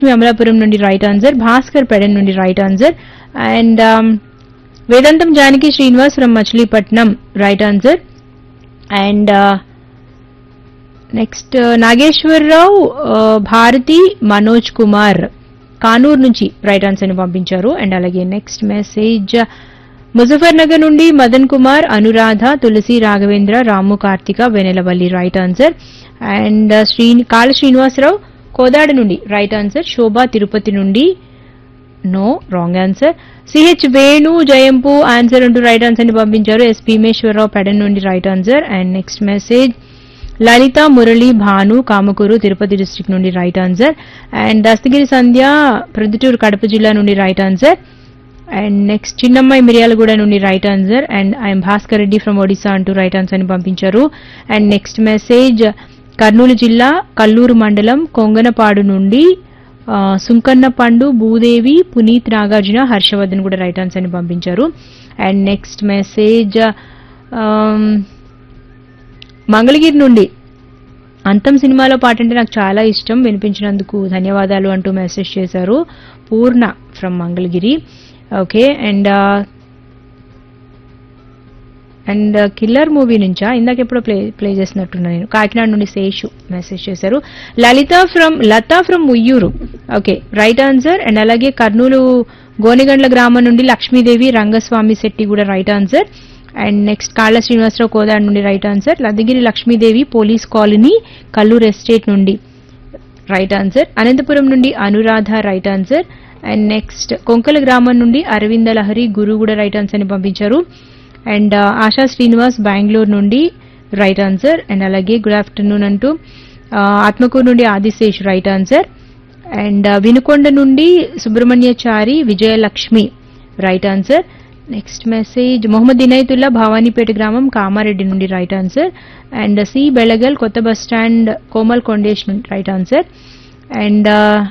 అమలాపురం నుండి right answer Bhaskar పెడన్ నుండి right answer and Vedantam Janaki Srinivas from Machilipatnam right answer and next Nageswararao ఆ, భారతి మనోజ్ కుమార్ కానూరు నుంచి రైట్ ఆన్సర్ ని పంపించారు అండ్ అలాగే నెక్స్ట్ మెసేజ్ ముజఫర్ నగర్ నుండి Madan Kumar Anuradha Tulasi Raghavendra Ramu Karthika Vennelavalli right answer and Sri Kala Srinivasarao Kodad నుండి రైట్ ఆన్సర్ శోభా తిరుపతి నుండి no wrong answer CH Venu Jayampu answer అంటూ రైట్ ఆన్సర్ ని పంపించారు ఎస్ భీమేశ్వరరావు పెడన్ నుండి right answer and next message Lalitha Murali Bhanu Kamakuru Tirupati district నుండి right answer and Dastagiri Sandhya Proddatur Kadapa జిల్లా నుండి right answer and next Chinnammayi Miryalaguda నుండి right answer and IM Bhaskar Reddy from Odisha అంటూ రైట్ ఆన్సర్ ని పంపించారు అండ్ నెక్స్ట్ మెసేజ్ కర్నూలు జిల్లా కల్లూరు మండలం కొంగనపాడు నుండి ఆ, సుంకన్న పండు భూదేవి పునీత్ నాగార్జున హర్షవర్ధన్ కూడా రైట్ ఆన్సర్ ని పంపించారు అండ్ నెక్స్ట్ మెసేజ్ మంగళగిరి నుండి అంతం సినిమాలో పాట అంటే నాకు చాలా ఇష్టం వినిపించినందుకు ధన్యవాదాలు అంటూ మెసేజ్ చేశారు Purna from Mangalagiri okay and and killer movie నుంచా ఇందాక ఎప్పుడో ప్లే ప్లే చేసినట్టున్నా నేను కాకినాడ నుండి శేషు మెసేజ్ చేశారు Lalitha from Latha from Vuyyuru okay right answer and అలాగే కర్నూలు గోనెగండ్ల గ్రామం నుండి లక్ష్మీదేవి రంగస్వామి శెట్టి కూడా రైట్ ఆన్సర్ అండ్ నెక్స్ట్ కాళ్ళ శ్రీనివాసరావు కోదాడు నుండి right answer Laddagiri Lakshmidevi police colony Kallur estate నుండి రైట్ ఆన్సర్ అనంతపురం నుండి Anuradha right answer and next Konkala గ్రామం నుండి అరవింద లహరి గురు కూడా రైట్ ఆన్సర్ ని పంపించారు అండ్ ఆశా శ్రీనివాస్ బెంగళూరు నుండి రైట్ ఆన్సర్ అండ్ అలాగే గుడ్ ఆఫ్టర్నూన్ అంటూ ఆ, ఆత్మకూరు నుండి Adishesh right answer and Vinukonda నుండి Subrahmanyachari Vijayalakshmi right answer next message Mohammed Inayatullah Bhavanipet గ్రామం కామారెడ్డి నుండి right answer and C Belagal కొత్త బస్ స్టాండ్ కోమల్ కొండేష్ నుండి right answer and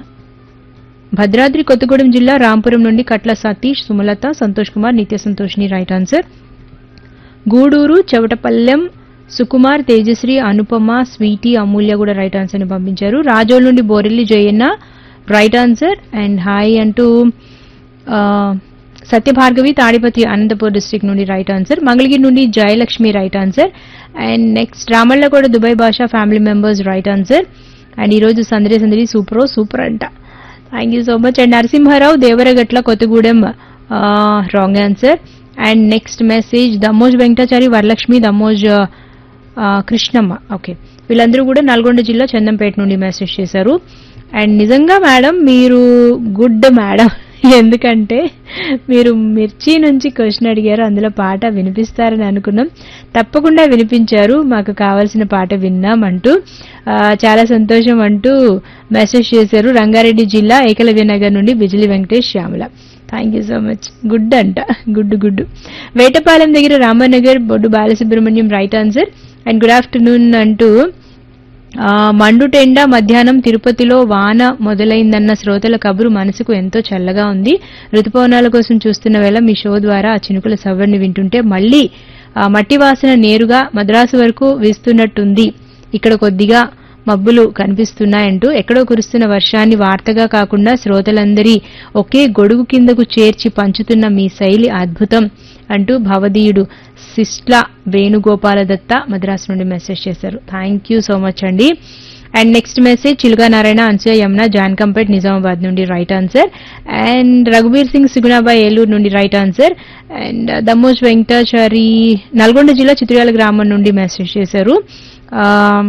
Bhadradri Kothagudem జిల్లా రాంపురం నుండి కట్ల సతీష్ సుమలత సంతోష్ కుమార్ నిత్య సంతోష్ని right answer Gudur Chevatapallem Sukumar Tejasri Anupama Sweety Amulya కూడా రైట్ ఆన్సర్ ని పంపించారు రాజోల్ నుండి Borelli Jayanna right answer and hi అంటూ ఆ, సత్యభార్గవి తాడిపత్రి అనంతపూర్ డిస్ట్రిక్ట్ నుండి రైట్ ఆన్సర్ మంగళగిరి నుండి Jayalakshmi right answer and next Ramalla కూడా Dubai Basha family members right answer and ఈరోజు సందడి సందడి సూపర్ సూపర్ అంట thank you so much and Narasimharao Devaragatla Kothagudem wrong answer and next message Dammoj Venkatachari Varalakshmi Dammoj ఆ, కృష్ణమ్మ ఓకే వీళ్ళందరూ కూడా నల్గొండ జిల్లా చందంపేట నుండి మెసేజ్ చేశారు అండ్ నిజంగా మేడం మీరు గుడ్ మేడం ఎందుకంటే మీరు మిర్చి నుంచి క్వశ్చన్ అడిగారు అందులో పాట వినిపిస్తారని అనుకున్నాం తప్పకుండా వినిపించారు మాకు కావాల్సిన పాట విన్నాం అంటూ ఆ, చాలా సంతోషం అంటూ మెసేజ్ చేశారు రంగారెడ్డి జిల్లా ఏకలవ్య నగర్ నుండి Bijili Venkatesh Shyamala thank you so much good అంట గుడ్ గుడ్ వేటపాలెం దగ్గర Ramanagar Boddu Balasubrahmanyam right answer and good afternoon అంటూ ఆ, మండుటెండ మధ్యాహ్నం తిరుపతిలో వాన మొదలైందన్న శ్రోతల కబురు మనసుకు ఎంతో చల్లగా ఉంది ఋతుపవనాల కోసం చూస్తున్న వేళ మీ షో ద్వారా ఆ చినుకుల సవ్వడిని వింటుంటే మళ్ళీ ఆ మట్టి వాసన నేరుగా మద్రాసు వరకు వీస్తున్నట్టుంది ఇక్కడ కొద్దిగా మబ్బులు కనిపిస్తున్నాయంటూ ఎక్కడో కురుస్తున్న వర్షాన్ని వార్తగా కాకుండా శ్రోతలందరి ఒకే గొడుగు కిందకు చేర్చి పంచుతున్న మీ శైలి అద్భుతం అంటూ భవదీయుడు సిస్ట్ల వేణుగోపాల దత్త మద్రాసు నుండి మెసేజ్ చేశారు థ్యాంక్ యూ సో మచ్ అండి and next message Chiluga Narayana Anasuya Yamuna Jankampet Nizamabad నుండి right answer and Raghubir Singh Sugunabai Eluru నుండి right answer and Dammoj Venkatachari Nalgonda జిల్లా చిత్రాల గ్రామం నుండి మెసేజ్ చేశారు ఆ,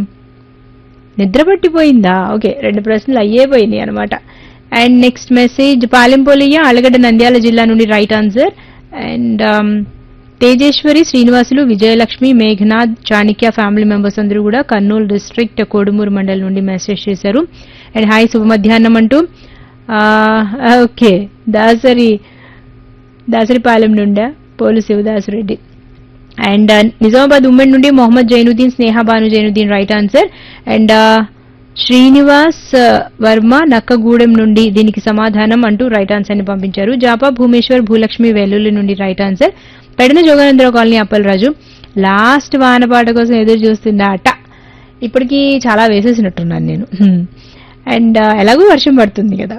నిద్ర పట్టిపోయిందా ఓకే రెండు ప్రశ్నలు అయ్యే పోయినాయి అనమాట and next message Palempoliya Allagadda Nandyal జిల్లా నుండి right answer and Tejeswari Srinivasulu Vijayalakshmi Meghanath Chanikya family members అందరూ కూడా కర్నూలు డిస్ట్రిక్ట్ కోడుమూరు మండల్ నుండి మెసేజ్ చేశారు అండ్ హాయ్ శుభ మధ్యాహ్నం అంటూ ఓకే దాసరి దాసరిపాలెం నుండా పోలు శివదాసురెడ్డి అండ్ నిజామాబాద్ ఉమ్మడి నుండి Mohammed Zainuddin Sneha Bhanu Zainuddin right answer and Srinivas ఆ, వర్మ నక్కగూడెం నుండి దీనికి సమాధానం అంటూ రైట్ ఆన్సర్ ని పంపించారు జాపా భూమేశ్వర్ భూలక్ష్మి వెల్లుల్లి నుండి right answer Pedana Joganandarao colony Appalaraju last వానపాట కోసం ఎదురు చూస్తుందా అట ఇప్పటికి చాలా వేసేసినట్టున్నాను నేను హ్మ్. అండ్ ఎలాగో వర్షం పడుతుంది కదా